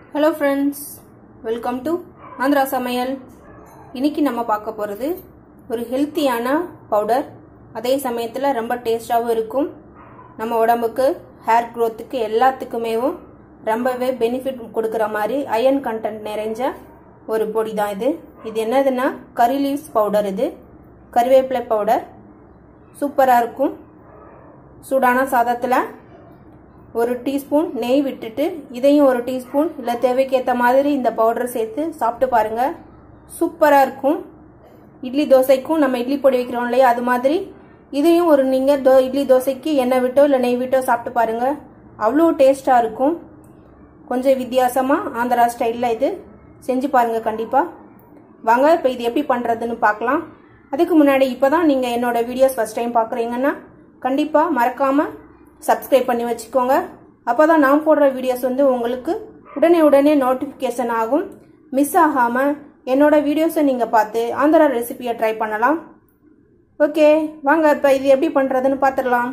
hello friends welcome to Andhra சமையல் இன்னைக்கு நம்ம பார்க்க போகிறது ஒரு ஹெல்த்தியான பவுடர் அதே சமயத்தில் ரொம்ப டேஸ்டாகவும் இருக்கும் நம்ம உடம்புக்கு ஹேர் க்ரோத்துக்கு எல்லாத்துக்குமேவும் ரொம்பவே பெனிஃபிட் கொடுக்குற மாதிரி அயன் கண்டென்ட் நிறைஞ்ச ஒரு பொடி தான் இது இது என்னதுன்னா கறி லீவ்ஸ் பவுடர் இது கறிவேப்பிலை பவுடர் சூப்பராக இருக்கும் சூடான சாதத்தில் ஒரு டீஸ்பூன் நெய் விட்டுட்டு இதையும் ஒரு டீஸ்பூன் இல்லை தேவைக்கேற்ற மாதிரி இந்த பவுடர் சேர்த்து சாப்பிட்டு பாருங்க சூப்பராக இருக்கும் இட்லி தோசைக்கும் நம்ம இட்லி பொடி வைக்கிறோம் இல்லையா அது மாதிரி இதையும் ஒரு நீங்கள் தோ இட்லி தோசைக்கு எண்ணெய் விட்டோ இல்லை நெய் விட்டோ சாப்பிட்டு பாருங்க அவ்வளோ டேஸ்டாக இருக்கும் கொஞ்சம் வித்தியாசமாக ஆந்திரா ஸ்டைலில் இது செஞ்சு பாருங்க கண்டிப்பாக வாங்க இப்போ இது எப்படி பண்ணுறதுன்னு பார்க்கலாம் அதுக்கு முன்னாடி இப்போ தான் நீங்கள் என்னோட வீடியோஸ் ஃபஸ்ட் டைம் பார்க்குறீங்கன்னா கண்டிப்பாக மறக்காமல் சப்ஸ்கிரைப் பண்ணி வச்சுக்கோங்க அப்போ தான் நான் போடுற வீடியோஸ் வந்து உங்களுக்கு உடனே உடனே நோட்டிஃபிகேஷன் ஆகும் மிஸ் ஆகாமல் என்னோட வீடியோஸை நீங்கள் பார்த்து ஆந்திரா ரெசிபியை ட்ரை பண்ணலாம் ஓகே வாங்க இப்போ இது எப்படி பண்ணுறதுன்னு பார்த்துடலாம்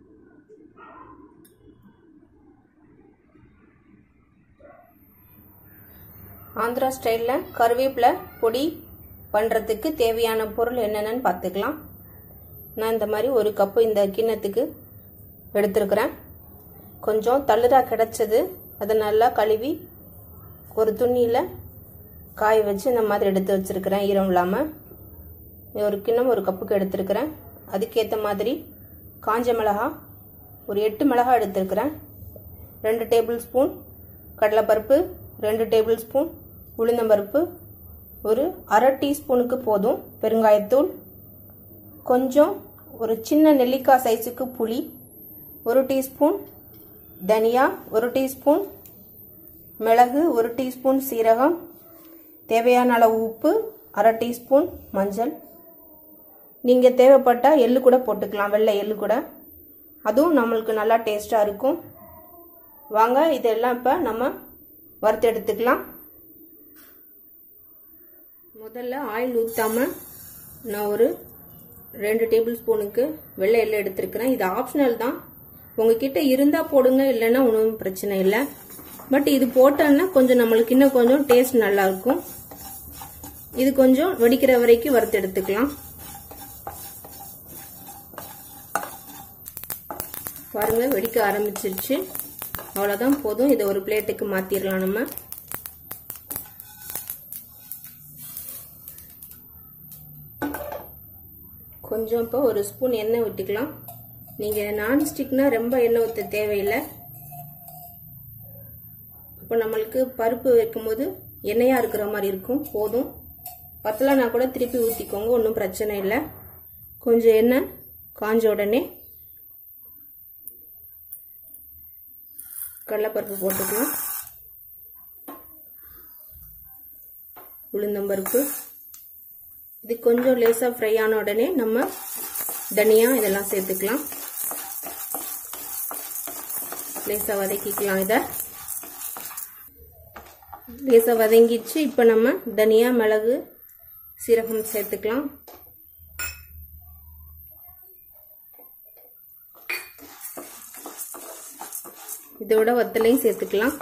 ஆந்திரா ஸ்டைலில் கருவேப்பிலை பொடி பண்ணுறதுக்கு தேவையான பொருள் என்னென்னு பார்த்துக்கலாம் நான் இந்த மாதிரி ஒரு கப்பு இந்த கிண்ணத்துக்கு எடுத்துருக்குறேன் கொஞ்சம் தள்ளுதா கிடச்சது அதை நல்லா கழுவி ஒரு துணியில் காய வச்சு இந்த மாதிரி எடுத்து வச்சுருக்கிறேன் ஈரம் இல்லாமல் ஒரு கிண்ணம் ஒரு கப்புக்கு எடுத்துருக்கிறேன் அதுக்கேற்ற மாதிரி காஞ்ச மிளகா ஒரு எட்டு மிளகா எடுத்துருக்கிறேன் ரெண்டு டேபிள் ஸ்பூன் கடலைப்பருப்பு ரெண்டு டேபிள் ஸ்பூன் உளுந்தம்பருப்பு ஒரு அரை டீஸ்பூனுக்கு போதும் பெருங்காயத்தூள் கொஞ்சம் ஒரு சின்ன நெல்லிக்காய் சைஸுக்கு புளி ஒரு டீஸ்பூன் தனியா ஒரு டீஸ்பூன் மிளகு ஒரு டீஸ்பூன் சீரகம் தேவையான அளவு உப்பு அரை டீஸ்பூன் மஞ்சள் நீங்கள் தேவைப்பட்டால் எள்ளு கூட போட்டுக்கலாம் வெள்ளை எள்ளு கூட அதுவும் நம்மளுக்கு நல்லா டேஸ்ட்டாக இருக்கும் வாங்க இதெல்லாம் இப்போ நம்ம வறுத்து எடுத்துக்கலாம் முதல்ல ஆயில் ஊற்றாமல் நான் ஒரு ரெண்டு டேபிள் ஸ்பூனுக்கு வெள்ளை எள்ளு எடுத்திருக்கிறேன் இது ஆப்ஷனல் தான் உங்ககிட்ட இருந்தால் போடுங்க இல்லைன்னா ஒன்றும் பிரச்சனை இல்லை பட் இது போட்டோன்னா கொஞ்சம் நம்மளுக்கு இன்னும் கொஞ்சம் டேஸ்ட் நல்லா இருக்கும் இது கொஞ்சம் வெடிக்கிற வரைக்கும் வறுத்து எடுத்துக்கலாம் பாருங்க வெடிக்க ஆரம்பிச்சிருச்சு அவ்வளோதான் போதும் இதை ஒரு பிளேட்டுக்கு மாற்றிடலாம் நம்ம கொஞ்சம் இப்போ ஒரு ஸ்பூன் எண்ணெய் விட்டுக்கலாம் நீங்கள் நான்ஸ்டிக்னா ரொம்ப எண்ணெய் ஊற்ற தேவையில்லை இப்போ நம்மளுக்கு பருப்பு வைக்கும்போது எண்ணெயாக இருக்கிற மாதிரி இருக்கும் போதும் பத்தலைனா கூட திருப்பி ஊற்றிக்கோங்க ஒன்றும் பிரச்சனை இல்லை கொஞ்சம் எண்ணெய் காஞ்ச உடனே கடலைப்பருப்பு போட்டுக்கலாம் உளுந்தம்பருப்பு இது கொஞ்சம் லேசாக ஃப்ரை ஆன உடனே நம்ம தனியா இதெல்லாம் சேர்த்துக்கலாம் லேசாக வதக்கிக்கலாம் இதை லேசாக வதங்கிச்சு இப்போ நம்ம தனியா மிளகு சீரகம் சேர்த்துக்கலாம் இதோட வத்தலையும் சேர்த்துக்கலாம்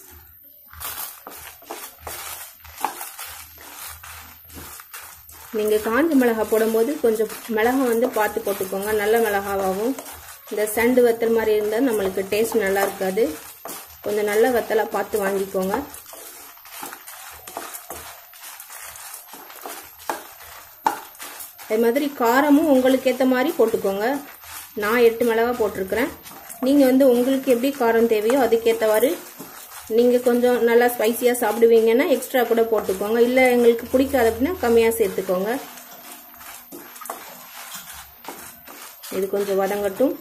நீங்கள் காஞ்ச மிளகா போடும்போது கொஞ்சம் மிளகா வந்து பார்த்து போட்டுக்கோங்க நல்ல மிளகாவாகவும் இந்த சண்டு வத்தல் மாதிரி இருந்தால் நம்மளுக்கு டேஸ்ட் நல்லா இருக்காது கொஞ்சம் நல்ல வத்தலாக பார்த்து வாங்கிக்கோங்க அதே மாதிரி காரமும் உங்களுக்கு ஏற்ற மாதிரி போட்டுக்கோங்க நான் எட்டு மிளகா போட்டிருக்கிறேன் நீங்கள் வந்து உங்களுக்கு எப்படி காரம் தேவையோ அதுக்கேற்றவாறு நீங்கள் கொஞ்சம் நல்லா ஸ்பைசியாக சாப்பிடுவீங்கன்னா எக்ஸ்ட்ரா கூட போட்டுக்கோங்க இல்லை எங்களுக்கு பிடிக்காது அப்படின்னா கம்மியாக சேர்த்துக்கோங்க இது கொஞ்சம் வதங்கட்டும்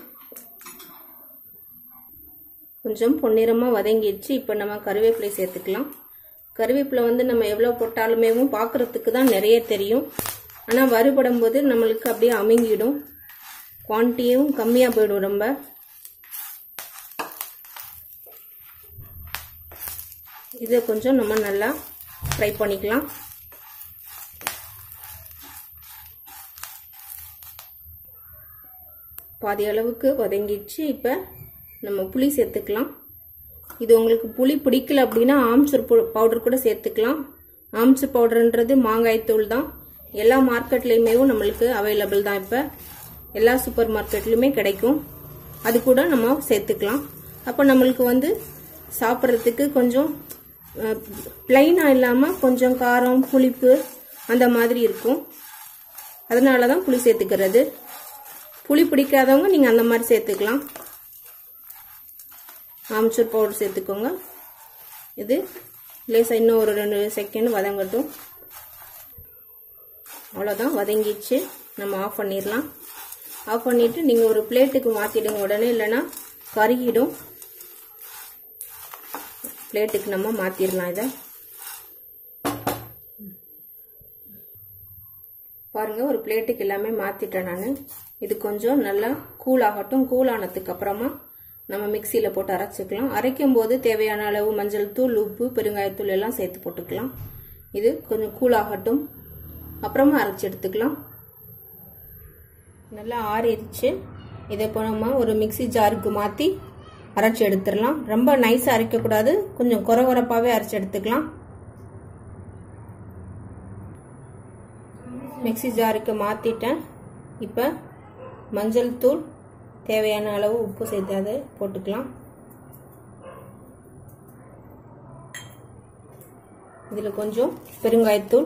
கொஞ்சம் பொன்னிறமாக வதங்கிடுச்சு இப்போ நம்ம கருவேப்பிலை சேர்த்துக்கலாம் கருவேப்பிலை வந்து நம்ம எவ்வளோ போட்டாலுமே பார்க்குறதுக்கு தான் நிறைய தெரியும் ஆனால் வறுபடும் போது நம்மளுக்கு அப்படியே அமுங்கிடும் குவான்டிட்டியும் கம்மியாக போயிடும் ரொம்ப இதை கொஞ்சம் நம்ம நல்லா ஃப்ரை பண்ணிக்கலாம் பாதி அளவுக்கு வதங்கிடுச்சு இப்போ நம்ம புளி சேர்த்துக்கலாம் இது உங்களுக்கு புளி பிடிக்கல அப்படின்னா ஆம்ச்சூர் பவுடர் கூட சேர்த்துக்கலாம் ஆம்ச்சூர் பவுடர்ன்றது மாங்காய் தூள் தான் எல்லா மார்க்கெட்லேயுமே நம்மளுக்கு அவைலபிள் தான் இப்போ எல்லா சூப்பர் மார்க்கெட்லையுமே கிடைக்கும் அது கூட நம்ம சேர்த்துக்கலாம் அப்போ நம்மளுக்கு வந்து சாப்பிட்றதுக்கு கொஞ்சம் பிளைனாக இல்லாமல் கொஞ்சம் காரம் புளிப்பு அந்த மாதிரி இருக்கும் அதனால தான் புளி சேர்த்துக்கிறது புளி பிடிக்காதவங்க நீங்கள் அந்த மாதிரி சேர்த்துக்கலாம் ஆம்ச்சூர் பவுடர் சேர்த்துக்கோங்க இது லேசாக இன்னும் ஒரு ரெண்டு செகண்ட் வதங்கட்டும் அவ்வளோதான் வதங்கிச்சு நம்ம ஆஃப் பண்ணிடலாம் ஆஃப் பண்ணிவிட்டு நீங்கள் ஒரு பிளேட்டுக்கு மாற்றிடுங்க உடனே இல்லைன்னா கருகிடும் பிளேட்டுக்கு நம்ம மாற்றிடலாம் இதை பாருங்கள் ஒரு பிளேட்டுக்கு எல்லாமே மாற்றிட்டேன் நான் இது கொஞ்சம் நல்லா கூல் ஆகட்டும் கூல் ஆனதுக்கு அப்புறமா நம்ம மிக்சியில் போட்டு அரைச்சிக்கலாம் அரைக்கும் போது தேவையான அளவு மஞ்சள் தூள் உப்பு பெருங்காயத்தூள் எல்லாம் சேர்த்து போட்டுக்கலாம் இது கொஞ்சம் கூல் ஆகட்டும் அப்புறமா அரைச்சி எடுத்துக்கலாம் நல்லா ஆறிடுச்சு இதை இப்போ நம்ம ஒரு மிக்சி ஜாருக்கு மாற்றி அரைச்சி எடுத்துடலாம் ரொம்ப நைஸாக அரைக்கக்கூடாது கொஞ்சம் குறை குறைப்பாகவே அரைச்சி எடுத்துக்கலாம் மிக்சி ஜாருக்கு மாற்றிட்டேன் இப்போ மஞ்சள் தூள் தேவையான அளவு உப்பு சேர்த்து அதை போட்டுக்கலாம் இதில் கொஞ்சம் பெருங்காயத்தூள்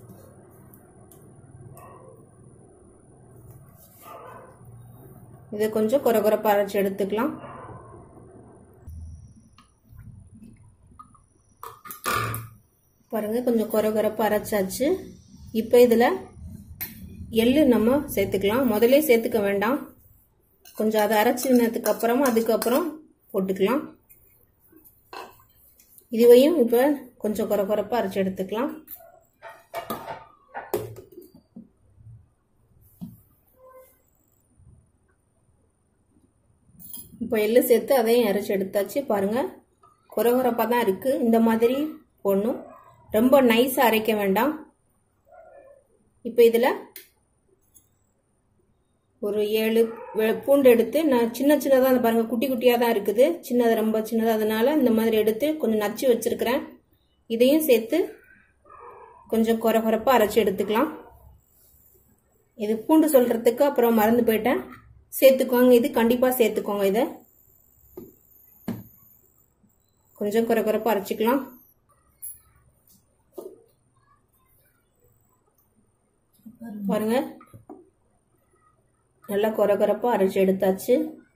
இதை கொஞ்சம் குறை குறைப்பாக அரைச்சி எடுத்துக்கலாம் பாருங்கள் கொஞ்சம் குறை குறைப்பாக அரைச்சாச்சு இப்போ இதில் எள்ளு நம்ம சேர்த்துக்கலாம் முதலே சேர்த்துக்க வேண்டாம் கொஞ்சம் அதை அரைச்சினதுக்கு அப்புறமா அதுக்கப்புறம் போட்டுக்கலாம் இதுவையும் இப்போ கொஞ்சம் குறை குறைப்பாக அரைச்சி எடுத்துக்கலாம் இப்போ எள்ளு சேர்த்து அதையும் அரைச்சி எடுத்தாச்சு பாருங்கள் குறை குறைப்பாக தான் இருக்குது இந்த மாதிரி போடணும் ரொம்ப நைஸாக அரைக்க வேண்டாம் இப்போ இதில் ஒரு ஏழு பூண்டு எடுத்து நான் சின்ன சின்னதாக அந்த பாருங்கள் குட்டி குட்டியாக தான் இருக்குது சின்னது ரொம்ப சின்னதாக அதனால இந்த மாதிரி எடுத்து கொஞ்சம் நச்சு வச்சுருக்கிறேன் இதையும் சேர்த்து கொஞ்சம் குறை குறைப்பாக அரைச்சி எடுத்துக்கலாம் இது பூண்டு சொல்கிறதுக்கு அப்புறம் மறந்து போயிட்டேன் சேர்த்துக்கோங்க இது கண்டிப்பாக சேர்த்துக்கோங்க இதை கொஞ்சம் குறை குறைப்பாக அரைச்சிக்கலாம் பாருங்க நல்லா குறை குறைப்பாக அரைச்சி எடுத்தாச்சு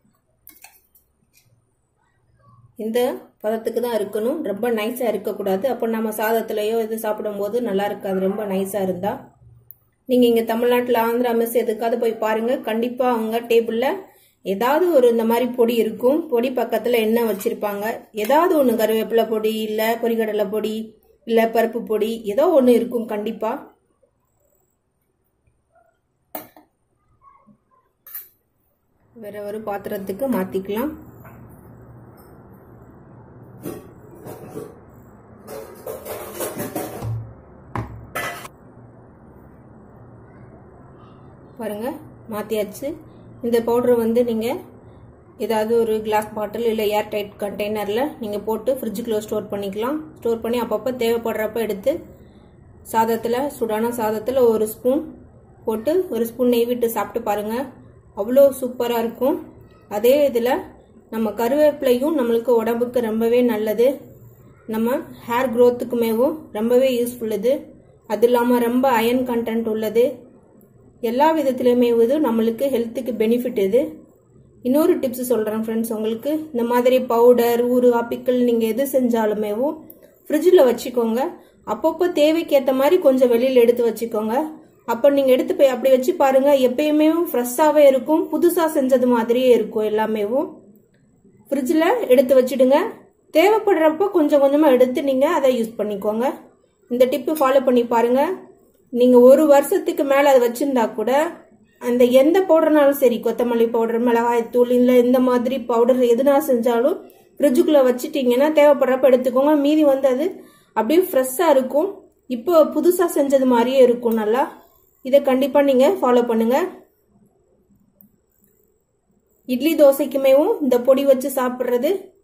இந்த பதத்துக்கு தான் இருக்கணும் ரொம்ப நைஸாக இருக்கக்கூடாது அப்போ நம்ம சாதத்துலேயோ இது சாப்பிடும்போது நல்லா இருக்காது ரொம்ப நைஸாக இருந்தால் நீங்கள் இங்கே தமிழ்நாட்டில் ஆந்திரா மிஸ் எதுக்காவது போய் பாருங்கள் கண்டிப்பாக அவங்க டேபிளில் ஏதாவது ஒரு இந்த மாதிரி பொடி இருக்கும் பொடி பக்கத்தில் எண்ணெய் வச்சுருப்பாங்க ஏதாவது ஒன்று கருவேப்பிலை பொடி இல்லை பொரிகடலை பொடி இல்லை பருப்பு பொடி ஏதோ ஒன்று இருக்கும் கண்டிப்பாக வேற ஒரு பாத்திரத்துக்கு மாற்றிக்கலாம் பாருங்க மாற்றியாச்சு இந்த பவுடரை வந்து நீங்கள் ஏதாவது ஒரு கிளாஸ் பாட்டில் இல்லை ஏர் டைட் கண்டெய்னரில் நீங்கள் போட்டு ஃப்ரிட்ஜுக்குள்ளே ஸ்டோர் பண்ணிக்கலாம் ஸ்டோர் பண்ணி அப்பப்போ தேவைப்படுறப்ப எடுத்து சாதத்தில் சுடான சாதத்தில் ஒரு ஸ்பூன் போட்டு ஒரு ஸ்பூன் நெய் விட்டு சாப்பிட்டு பாருங்கள் அவ்வளோ சூப்பராக இருக்கும் அதே இதில் நம்ம கருவேப்பிலையும் நம்மளுக்கு உடம்புக்கு ரொம்பவே நல்லது நம்ம ஹேர் க்ரோத்துக்குமேவும் ரொம்பவே யூஸ்ஃபுல் இது அது இல்லாமல் ரொம்ப அயன் கண்டென்ட் உள்ளது எல்லா விதத்துலையுமே இது நம்மளுக்கு ஹெல்த்துக்கு பெனிஃபிட் இது இன்னொரு டிப்ஸ் சொல்கிறேன் ஃப்ரெண்ட்ஸ் உங்களுக்கு இந்த மாதிரி பவுடர் ஊறுகாய் பிக்கல் நீங்கள் எது செஞ்சாலுமேவும் ஃப்ரிட்ஜில் வச்சுக்கோங்க அப்பப்போ தேவைக்கேற்ற மாதிரி கொஞ்சம் வெளியில் எடுத்து வச்சுக்கோங்க அப்போ நீங்கள் எடுத்து போய் அப்படி வச்சு பாருங்க எப்பயுமே ஃப்ரெஷ்ஷாகவே இருக்கும் புதுசாக செஞ்சது மாதிரியே இருக்கும் எல்லாமேவும் ஃப்ரிட்ஜில் எடுத்து வச்சுடுங்க தேவைப்படுறப்போ கொஞ்சம் கொஞ்சமாக எடுத்து நீங்கள் அதை யூஸ் பண்ணிக்கோங்க இந்த டிப்பு ஃபாலோ பண்ணி பாருங்க நீங்கள் ஒரு வருஷத்துக்கு மேலே அதை வச்சுருந்தா கூட அந்த எந்த பவுடர்னாலும் சரி கொத்தமல்லி பவுடர் மிளகாய் தூள் இல்லை இந்த மாதிரி பவுடர் எதுனா செஞ்சாலும் ஃப்ரிட்ஜுக்குள்ளே வச்சுட்டிங்கன்னா தேவைப்படுறப்ப எடுத்துக்கோங்க மீதி வந்து அது அப்படியே ஃப்ரெஷ்ஷாக இருக்கும் இப்போ புதுசாக செஞ்சது மாதிரியே இருக்கும் நல்லா இதை கண்டிப்பாக நீங்கள் ஃபாலோ பண்ணுங்கள் இட்லி தோசைக்குமேவும் இந்த பொடி வச்சு சாப்பிட்றது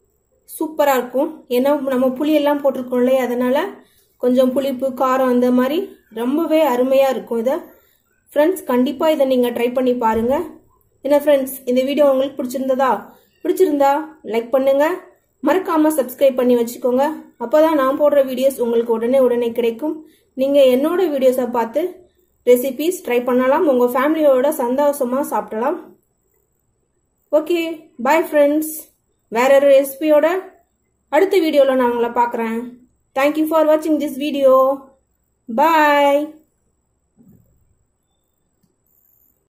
சூப்பராக இருக்கும் ஏன்னா நம்ம புளியெல்லாம் போட்டிருக்கோம் இல்லையா அதனால் கொஞ்சம் புளிப்பு காரம் அந்த மாதிரி ரொம்பவே அருமையாக இருக்கும் இதை ஃப்ரெண்ட்ஸ் கண்டிப்பாக இதை நீங்கள் ட்ரை பண்ணி பாருங்கள் என்ன ஃப்ரெண்ட்ஸ் இந்த வீடியோ உங்களுக்கு பிடிச்சிருந்ததா பிடிச்சிருந்தா லைக் பண்ணுங்கள் மறக்காமல் சப்ஸ்கிரைப் பண்ணி வச்சுக்கோங்க அப்போ தான் நான் போடுற வீடியோஸ் உங்களுக்கு உடனே உடனே கிடைக்கும் நீங்கள் என்னோட வீடியோஸை பார்த்து ரெசிபீஸ் ட்ரை பண்ணலாம் உங்கள் ஃபேமிலியோட சந்தோஷமாக சாப்பிடலாம் ஓகே பாய் ஃப்ரெண்ட்ஸ் வேற ஒரு ரெசிபியோட அடுத்த வீடியோவில் நான் உங்களை பார்க்குறேன் தேங்க்யூ ஃபார் வாட்சிங் திஸ் வீடியோ பாய்